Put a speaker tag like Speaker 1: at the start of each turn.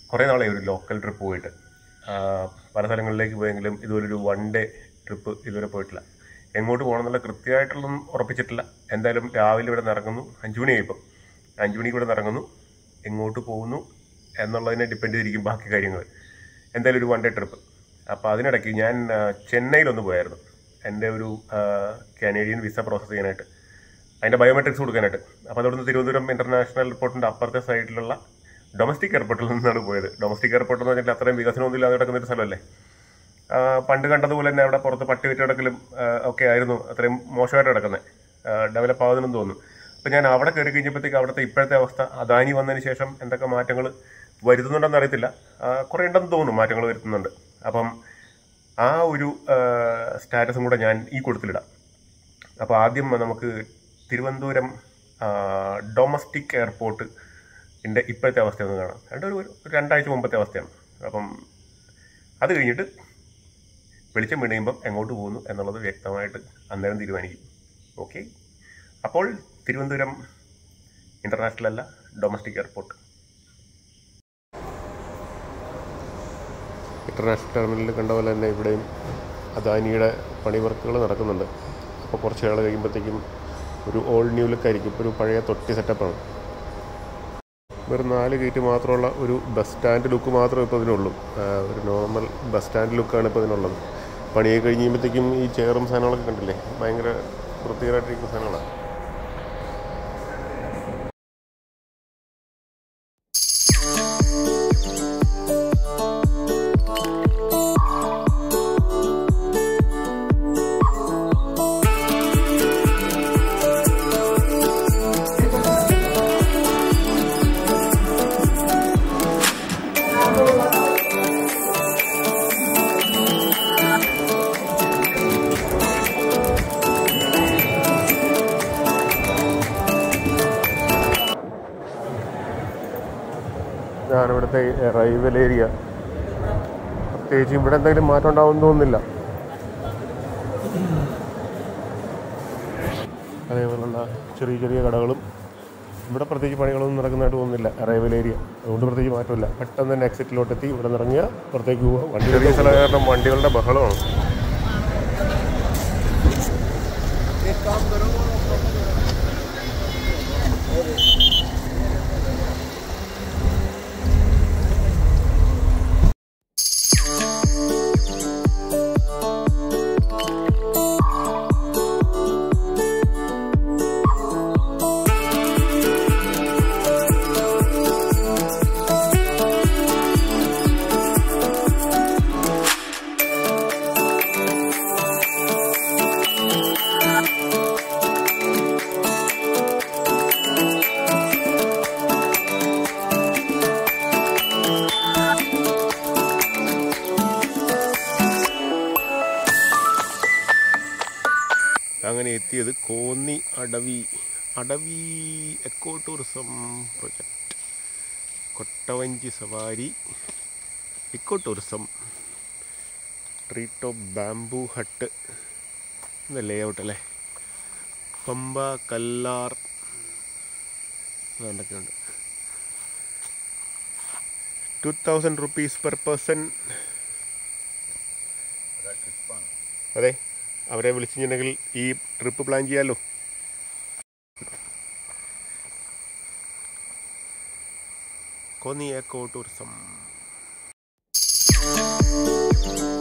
Speaker 1: കുറേ നാളായി ഒരു ലോക്കൽ ട്രിപ്പ് പോയിട്ട് ആ, പല സ്ഥലങ്ങളിലേക്ക് പോയെങ്കിലും ഇതുപോലൊരു വൺ ഡേ ട്രിപ്പ് ഇതുവരെ പോയിട്ടില്ല എങ്ങോട്ട് പോകണം എന്നുള്ള കൃത്യമായിട്ടുള്ളതൊന്നും ഉറപ്പിച്ചിട്ടില്ല എന്തായാലും രാവിലെ ഇവിടെ നിന്ന് ഇറങ്ങുന്നു അഞ്ച് മണിയായി ഇപ്പം അഞ്ച് മണിക്ക് ഇവിടെ നിന്ന് ഇറങ്ങുന്നു എങ്ങോട്ട് പോകുന്നു എന്നുള്ളതിനെ ഡിപ്പെൻഡ് ചെയ്തിരിക്കും ബാക്കി കാര്യങ്ങൾ എന്തായാലും ഒരു വൺ ഡേ ട്രിപ്പ് അപ്പോൾ അതിനിടയ്ക്ക് ഞാൻ ആ, ചെന്നൈയിലൊന്ന് പോയായിരുന്നു എൻ്റെ ഒരു ആ, കാനേഡിയൻ വിസ പ്രോസസ്സ് ചെയ്യാനായിട്ട് അതിൻ്റെ ബയോമെട്രിക്സ് കൊടുക്കാനായിട്ട് അപ്പോൾ അതോടൊന്ന് തിരുവനന്തപുരം ഇൻ്റർനാഷണൽ എയർപോർട്ടിൻ്റെ അപ്പുറത്തെ സൈഡിലുള്ള ഡൊമസ്റ്റിക് എയർപോർട്ടിൽ നിന്നാണ് പോയത് ഡൊമസ്റ്റിക് എയർപോർട്ട് എന്ന് പറഞ്ഞാൽ അത്രയും വികസനമൊന്നും ഇല്ലാതെ കിടക്കുന്ന ഒരു സ്ഥലമല്ലേ ആ, പണ്ട് കണ്ടതുപോലെ തന്നെ അവിടെ പുറത്ത് പട്ടി വെച്ച് കിടക്കലും ആ, ഒക്കെ ആയിരുന്നു അത്രയും മോശമായിട്ട് കിടക്കുന്നത് ഡെവലപ്പ് ആവുന്നതെന്ന് തോന്നുന്നു അപ്പം ഞാൻ അവിടെ കയറി കഴിഞ്ഞപ്പോഴത്തേക്ക് അവിടുത്തെ ഇപ്പോഴത്തെ അവസ്ഥ അദാനി വന്നതിന് ശേഷം എന്തൊക്കെ മാറ്റങ്ങൾ വരുത്തുന്നുണ്ടെന്ന് അറിയത്തില്ല ആ, കുറേ ഉണ്ടെന്ന് തോന്നുന്നു മാറ്റങ്ങൾ വരുത്തുന്നുണ്ട് അപ്പം ആ ഒരു സ്റ്റാറ്റസും കൂടെ ഞാൻ ഈ കൊടുത്തിലിടാം അപ്പോൾ ആദ്യം നമുക്ക് തിരുവനന്തപുരം ഡൊമസ്റ്റിക് എയർപോർട്ട് ൻ്റെ ഇപ്പോഴത്തെ അവസ്ഥ ഒന്ന് കാണാം രണ്ട് ഒരു ഒരു രണ്ടാഴ്ച മുമ്പത്തെ അവസ്ഥയാണ് അപ്പം അത് കഴിഞ്ഞിട്ട് വെളിച്ചം വീണയുമ്പം എങ്ങോട്ട് പോകുന്നു എന്നുള്ളത് വ്യക്തമായിട്ട് അന്നേരം തീരുമാനിക്കും ഓക്കെ അപ്പോൾ തിരുവനന്തപുരം ഇൻ്റർനാഷണൽ അല്ല ഡൊമസ്റ്റിക് എയർപോർട്ട് ഇൻ്റർനാഷണൽ ടെർമിനലിൽ കണ്ട പോലെ തന്നെ ഇവിടെയും അദാനിയുടെ പണി വർക്കുകൾ നടക്കുന്നുണ്ട് അപ്പോൾ കുറച്ച് നാൾ കഴിയുമ്പോഴത്തേക്കും ഒരു ഓൾഡ് ന്യൂ ലുക്ക് ആയിരിക്കും ഇപ്പോൾ ഒരു പഴയ തൊട്ടി സെറ്റപ്പാണ് വെറും നാല് ഗേറ്റ് മാത്രമുള്ള ഒരു ബസ് സ്റ്റാൻഡ് ലുക്ക് മാത്രമേ ഇപ്പോൾ ഇതിനുള്ളൂ ആ, ഒരു നോർമൽ ബസ് സ്റ്റാൻഡ് ലുക്കാണ് ഇപ്പോൾ ഇതിനുള്ളത് പണിയൊക്കെ കഴിഞ്ഞ് കഴിയുമ്പോഴത്തേക്കും ഈ ചെയറും സാധനങ്ങളൊക്കെ കണ്ടില്ലേ ഭയങ്കര വൃത്തികരമായിട്ടിരിക്കുന്ന സാധനങ്ങളാണ് ഞാനിവിടുത്തെ റൈവൽ ഏരിയ പ്രത്യേകിച്ച് ഇവിടെ എന്തെങ്കിലും മാറ്റം ഉണ്ടാവുമെന്ന് തോന്നുന്നില്ല അതേപോലുള്ള ചെറിയ ചെറിയ കടകളും ഇവിടെ പ്രത്യേകിച്ച് പണികളൊന്നും നടക്കുന്നതായിട്ട് തോന്നുന്നില്ല റൈവൽ ഏരിയ അതുകൊണ്ട് പ്രത്യേകിച്ച് മാറ്റമില്ല പെട്ടെന്ന് തന്നെ എക്സിറ്റിലോട്ട് എത്തി ഇവിടെ നിന്ന് ഇറങ്ങിയ പുറത്തേക്ക് പോവുക വണ്ടി ചെറിയ സ്ഥലം കാരണം വണ്ടികളുടെ ബഹളമാണ് അങ്ങനെ എത്തിയത് Konni Adavi Adavi eco tourism project കൊട്ടവഞ്ചി സവാരി eco tourism tree top bamboo hut എന്ന ലേ ഔട്ട് അല്ലേ പമ്പ കല്ലാർ അതൊക്കെ two thousand rupees per person അതെ അവരെ വിളിച്ചിട്ടുണ്ടെങ്കിൽ ഈ ട്രിപ്പ് പ്ലാൻ ചെയ്യാമല്ലോ കോന്നി എക്കോ ടൂറിസം